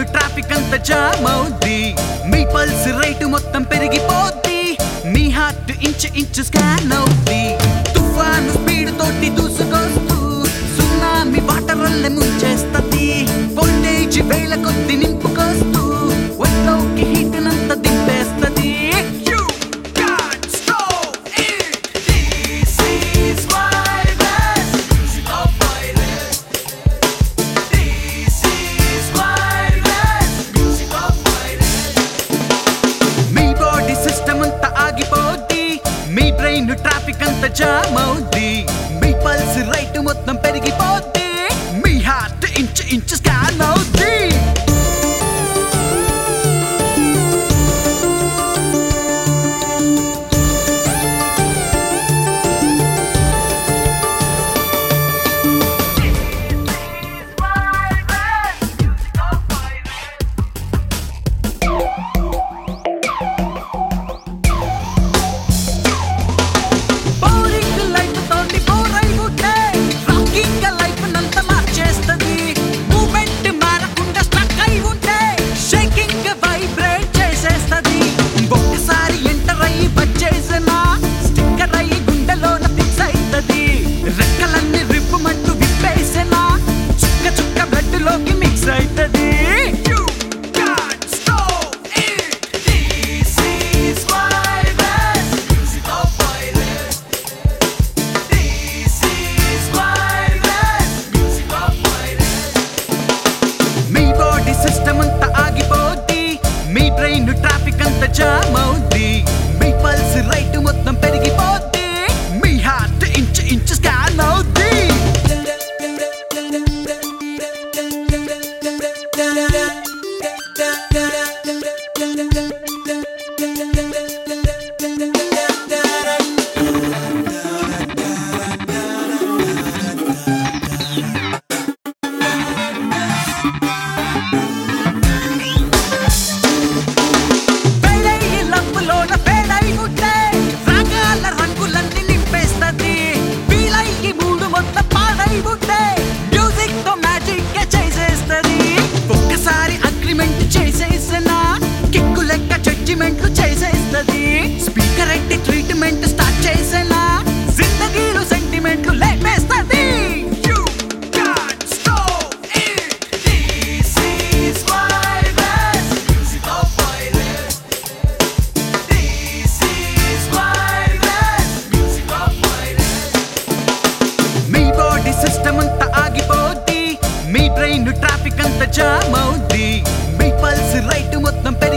Traffic అంతా jam అవుద్ది మీ పల్స్ రేటు మొత్తం పెరిగిపోద్ది మీ హార్ట్ ఇంచు ఇంచు స్కాన్ అవుద్ది తుఫాను స్పీడ్ తోటి దూసుకొస్తూ సునామీ వాటర్ వల్ల ముంచేస్తది వోల్టేజ్ వేల కొద్ది నింపుకొస్తూ ఒంట్లోకి హీట్ నంత దింపేస్తది You can't stop it. This is my best music of violence. This is my best music of violence. మీ బాడీ సిస్టమ్ అంతా ఆగిపోద్ది మీ బ్రెయిన్ ట్రాఫిక్ అంతా జామ్ అవుద్ది మీ పల్స్ రైట్ మొత్తం పెరిగిపోద్ది మీ హార్ట్ ఇంచు ఇంచు స్కాన్ అవుద్ది బోరింగ్ లైఫ్ తోటి బోర్ అయిపోతే రాకింగ్ లైఫ్ నంత మార్చేస్తది మూమెంట్ మారకుండా స్టక్ అయి ఉంటే షేకింగ్ వైబ్రేట్ చేసేస్తది ఒక్కసారి ఎంటర్ అయ్యి వచ్చేసిన స్టిక్కర్ అయ్యి గుండెలోన ఫిక్స్ అవుతది రెక్కలన్నీ రిప్పుమంటూ విప్పేసిన చుక్క చుక్క బ్లడ్ లోకి మిక్స్ అవుతది You can't stop it. This is my best music of violence. This is my best music of violence. మీ బాడీ సిస్టమ్ అంతా ఆగిపోద్ది మీ బ్రెయిన్ ట్రాఫిక్ అంతా జామ్ అవుద్ది మీ పల్స్ రైట్ మొత్తం పెరిగిపోద్ది మీ హార్ట్ ఇంచు ఇంచు స్కాన్ అవుద్ది పెళ్ళయి లప్పులోన పేడై ఉంటే రాగాల రంగులన్నీ నింపేస్తది వీలయ్యి మూడు మొత్తం పాడై ఉంటే మ్యూజిక్ తో మ్యాజిక్ చేసేస్తది ఒక్కసారి అగ్రిమెంట్ చేసేసిన కిక్కు లెక్క జడ్జిమెంట్లు చేసేస్తది స్పీకర్ ఎట్టి ట్రీట్మెంట్ స్టార్ట్ చేసిన జిందగీలు సెంటిమెంట్లు లేపేస్తది You can't stop it. This is my best music of violence. This is my best music of violence. మీ బాడీ సిస్టమ్ అంతా ఆగిపోద్ది మీ బ్రెయిన్ ట్రాఫిక్ అంతా జామ్ అవుద్ది మీ పల్స్ రైట్ మొత్తం పెరిగి